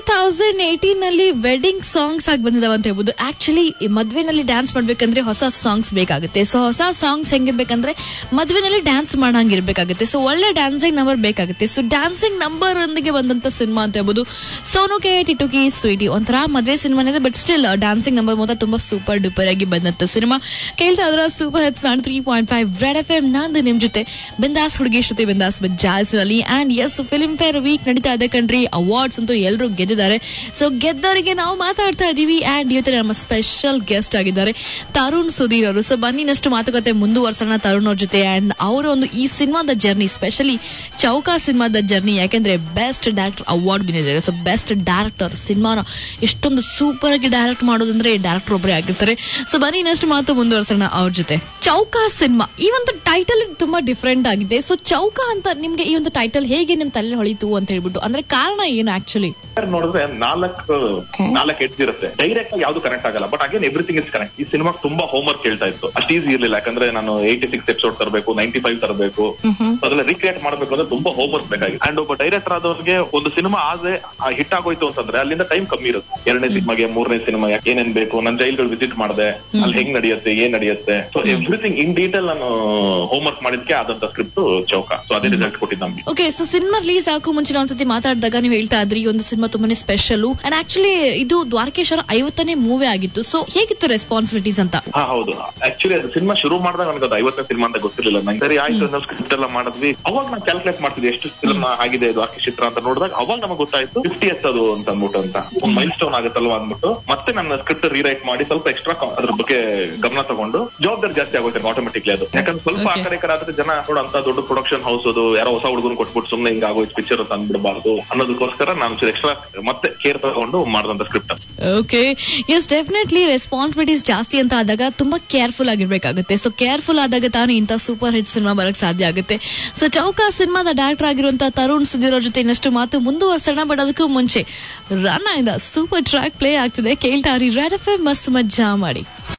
thousand eighteen ನಲ್ಲಿ wedding songs ಆಗಿ ಬಂದಿದಾವ ಅಂತ ಹೇಳ್ಬೋದು ಆಕ್ಚುಲಿ ಮದ್ವೆನಲ್ಲಿ ಡ್ಯಾನ್ಸ್ ಮಾಡ್ಬೇಕಂದ್ರೆ ಹೊಸ ಸಾಂಗ್ಸ್ ಬೇಕಾಗುತ್ತೆ ಸೊ ಹೊಸ ಸಾಂಗ್ಸ್ ಹೆಂಗಿರ್ಬೇಕಂದ್ರೆ ಮದ್ವೆನಲ್ಲಿ ಡ್ಯಾನ್ಸ್ ಮಾಡಂಗಿರ್ಬೇಕಾಗುತ್ತೆ ಸೊ ಒಳ್ಳೆ ಡ್ಯಾನ್ಸಿಂಗ್ ನಂಬರ್ ಬೇಕಾಗುತ್ತೆ ಸೊ ಡ್ಯಾನ್ಸಿಂಗ್ ನಂಬರ್ ಒಂದಿಗೆ ಬಂದಂತ ಸಿನಿಮಾ ಅಂತ ಹೇಳ್ಬೋದು ಸೋನುಕೆ ಟಿಟುಕಿ ಸ್ವೀಟಿ ಒಂಥರ ಮದ್ವೆ ಸಿನಿಮಾನೇ ಬಟ್ ಸ್ಟಿಲ್ ಡ್ಯಾನ್ಸಿಂಗ್ ನಂಬರ್ ಮೊತ್ತ ತುಂಬಾ ಸೂಪರ್ ಡೂಪರ್ ಆಗಿ ಬಂದಂತ ಸಿನಿಮಾ ಕೇಳ್ತಾ ಇದ್ರ ಸೂಪರ್ ಹಿಟ್ಸ್ ನಾನ್ three point five red F M ನಂದು ನಿಮ್ ಜೊತೆ ಬಿಂದಾಸ್ ಹುಡುಗಿ ಜೊತೆ ಬಿಂದಾಸ್ ಜಾಸ್ ಅಲ್ಲಿ and yes Filmfare week ನಡೀತಾ ಇದೆ ಕಣ್ರಿ ಅವಾರ್ಡ್ಸ್ ಅಂತೂ ಎಲ್ಲರೂ ಗೆದ್ದಿದ್ದಾರೆ ಸೊ ಗೆದ್ದವರಿಗೆ ನಾವು ಮಾತಾಡ್ತಾ ಇದೀವಿ ಅಂಡ್ ಇವತ್ತು ನಮ್ಮ ಸ್ಪೆಷಲ್ ಗೆಸ್ಟ್ ಆಗಿದ್ದಾರೆ ತರುಣ್ ಸುಧೀರ್ ಅವರು ಸೊ ಬನ್ನಿ ಇನ್ನಷ್ಟು ಮಾತುಕತೆ ಮುಂದುವರ್ಸೋಣ ತರುಣ್ ಅವ್ರ ಜೊತೆ ಅಂಡ್ ಅವರ ಒಂದು ಈ ಸಿನಿಮಾದ ಜರ್ನಿ ಸ್ಪೆಷಲಿ ಚೌಕಾ ಸಿನಿಮಾದ ಜರ್ನಿ ಯಾಕೆಂದ್ರೆ ಬೆಸ್ಟ್ ಡೈರೆಕ್ಟರ್ ಅವಾರ್ಡ್ ಬಂದಿದೆ ಸೊ ಬೆಸ್ಟ್ ಡೈರೆಕ್ಟರ್ ಸಿನಿಮಾನ ಎಷ್ಟೊಂದು ಸೂಪರ್ ಆಗಿ ಡೈರೆಕ್ಟ್ ಮಾಡೋದಂದ್ರೆ ಡೈರೆಕ್ಟರ್ ಒಬ್ಬರೇ ಆಗಿರ್ತಾರೆ ಸೊ ಬನ್ನಿ ಇನ್ನಷ್ಟು ಮಾತು ಮುಂದುವರ್ಸೋಣ ಅವ್ರ ಜೊತೆ ಚೌಕಾ ಸಿನಿಮಾ ಈ ಒಂದು ಟೈಟಲ್ ತುಂಬಾ ಡಿಫ್ರೆಂಟ್ ಆಗಿದೆ ಸೊ ಚೌಕಾ ಅಂತ ನಿಮ್ಗೆ ಈ ಒಂದು ಟೈಟಲ್ ಹೇಗೆ ನಿಮ್ ತಲೆ ಹೊಳಿತು ಅಂತ ಹೇಳ್ಬಿಟ್ಟು ಅಂದ್ರೆ ಕಾರಣ ಏನು ಆಕ್ಚುಲಿ ನೋಡಿದ್ರೆ ನಾಲ್ಕು ನಾಲ್ಕು ಎಡ್ಜ್ ಇರುತ್ತೆ ಡೈರೆಕ್ಟ್ ಆಗಿ ಯಾವ್ದು ಕನೆಕ್ಟ್ ಆಗಲ್ಲ but again everything is connect ಈ ಸಿನಿಮಾ ತುಂಬಾ ಹೋಮ್ವರ್ಕ್ ಕೇಳ್ತಾ ಇತ್ತು ಅಷ್ಟು ಈಸಿ ಇರ್ಲಿಲ್ಲ ಯಾಕಂದ್ರೆ ನಾನು ಏಯ್ಟಿ ಸಿಕ್ಸ್ ಎಪಿಸೋಡ್ ತರಬೇಕು ನೈಂಟಿ ಫೈವ್ ತರಬೇಕು ಅದೆಲ್ಲ ರೀಕ್ರಿಯೇಟ್ ಮಾಡಬೇಕು ಅಂದ್ರೆ ತುಂಬಾ ಹೋಮ್ವರ್ಕ್ ಬೇಕಾಗಿ ಅಂಡ್ ಒಬ್ಬ ಡೈರೆಕ್ಟರ್ ಆದವ್ರಿಗೆ ಒಂದು ಸಿನಿಮಾ ಆದ್ರೆ ಹಿಟ್ ಆಗೋಯ್ತು ಅಂತಂದ್ರೆ ಅಲ್ಲಿಂದ ಟೈಮ್ ಕಮ್ಮಿ ಇರುತ್ತೆ ಎರಡನೇ ಸಿನಿಮಾಗೆ ಮೂರನೇ ಸಿನಿಮಾ ಏನೇನ್ ಬೇಕು ನಾನು ಜೈಲ್ಗಳು ವಿಸಿಟ್ ಮಾಡಿದೆ ಅಲ್ಲಿ ಹೆಂಗ್ ನಡೆಯುತ್ತೆ ಏನ್ ನಡೆಯುತ್ತೆ ಸೊ ಎವ್ರಿಥಿಂಗ್ ಇನ್ ಡೀಟೇಲ್ ನಾನು ಹೋಮ್ವರ್ಕ್ ಮಾಡಿದ್ಕೆ ಆದಂತ ಸ್ಕ್ರಿಪ್ಟ್ ಚೌಕ ಸೊ ಅದೇ ರಿಸಲ್ಟ್ ಕೊಟ್ಟಿದ್ದು ನಮ್ಗೆ ಓಕೆ ಸೊ ಸಿನಿಮಾ ರಿಲೀಸ್ ಹಾಕೋ ಮುಂಚೆ ನಾವು ಒಂದ್ಸತಿ ಮಾತಾಡಿದಾಗ ನೀವು ಹೇಳ್ತಾ ಇದ್ರಿ ಈ ಒಂದು ಸಿನಿಮಾ ತುಂಬಾನೇ ಸ್ಪೆಷಲ್ ಅಂಡ್ ಆಕ್ಚುಲಿ ಇದು ದ್ವಾರಕೇಶ್ ಅವರ ಐವತ್ತನೇ ಮೂವಿ ಆಗಿತ್ತು ಸೊ ಹೇಗಿತ್ತು ರೆಸ್ಪಾನ್ಸಿಬಿಲಿಟೀಸ್ ಅಂತ ಹಾ ಹೌದು ಆಕ್ಚುಲಿ ಅದು ಸಿನಿಮಾ ಶುರು ಮಾಡಿದಾಗ ನನಗೆ ಅದು ಐವತ್ತನೇ ಸಿನಿಮಾ ಅಂತ ಗೊತ್ತಿರಲಿಲ್ಲ ನಂಗೆ ಸರಿ ಆಯ್ತು ನಾವು ಸ್ಕ್ರಿಪ್ಟ್ ಎಲ್ಲ ಮಾಡಿದ್ವಿ ಅವಾಗ ನಾನು ಕ್ಯಾಲ್ಕುಲೇಟ್ ಮಾಡ್ತಿದ್ದೆ ಎಷ್ಟು ಫಿಲ್ಮ್ ಆಗಿದೆ ಇದು ಆರ್ಕಿ ಚಿತ್ರ ಅಂತ ನೋಡಿದಾಗ ಅವಾಗ ನಮಗೆ ಗೊತ್ತಾಯ್ತು ಫಿಫ್ಟಿ ಎಸ್ ಅದು ಅಂತ ಅಂದ್ಬಿಟ್ಟು ಅಂತ ಒಂದು ಮೈಲ್ ಸ್ಟೋನ್ ಆಗುತ್ತಲ್ವಾ ಅಂದ್ಬಿಟ್ಟು ಮತ್ತೆ ನನ್ನ ಸ್ಕ್ರಿಪ್ಟ್ ರೀರೈಟ್ ಮಾಡಿ ಸ್ವಲ್ಪ ಎಕ್ಸ್ಟ್ರಾ ಅದ್ರ ಬಗ್ಗೆ ಗಮನ ತಗೊಂಡು ಜವಾಬ್ದಾರಿ ಜಾಸ್ತಿ ಆಗುತ್ತೆ ಆಟೋಮೆಟಿಕ್ಲಿ ಅದು ಯಾಕಂದ್ರೆ ಸ್ವಲ್ಪ ಆ ಕಡೆ ಈ ಕಡೆ ಆದ್ರೆ ಜನ ನೋಡ ಅಂತ ದೊಡ್ಡ ಪ್ರೊಡಕ್ಷನ್ ಹೌಸ್ ಅದು ಯಾರೋ ಹೊಸ ಹುಡುಗನ್ ಕೊಟ್ಬಿಟ್ಟು ಸುಮ್ನೆ ಹಿಂಗ ಆಗೋಯ್ತು ಪಿಕ್ಚರ್ ಅಂತ ಅಂದ್ಬಿಡಬಾರ್ದು ಅನ್ನೋದಕ್ಕೋಸ್ಕರ ನಾನು ಎಕ್ಸ್ಟ್ರಾ ಮತ್ತೆ ಕೇರ್ ತಗೊಂಡು ಮಾಡಿದಂತ script okay yes definitely responsibilities ಜಾಸ್ತಿ ಅಂತ ಆದಾಗ ತುಂಬಾ ಕೇರ್ಫುಲ್ ಆಗಿರ್ಬೇಕಾಗುತ್ತೆ ಸೊ ಕೇರ್ಫುಲ್ ಆದಾಗ ತಾನೇ ಇಂಥ ಸೂಪರ್ ಹಿಟ್ ಸಿನಿಮಾ ಬರಕ್ ಸಾಧ್ಯ ಆಗುತ್ತೆ ಸೊ ಚೌಕಾ ಸಿನಿಮಾದ ಡೈರೆಕ್ಟರ್ ಆಗಿರುವಂತ ತರುಣ್ ಸುಧೀರ್ ಅವ್ರ ಜೊತೆ ಇನ್ನಷ್ಟು ಮಾತು ಮುಂದುವರ್ಸೋಣ ಬಟ್ ಅದಕ್ಕೂ ಮುಂಚೆ ರನ್ ಆಯ್ದ ಸೂಪರ್ ಟ್ರ್ಯಾಕ್ ಪ್ಲೇ ಆಗ್ತಿದೆ ಕೇಳ್ತಾ ರೆಡ್ ಎಫ್ ಮಸ್ತ್ ಮಜ್ಜಾ ಮಾಡಿ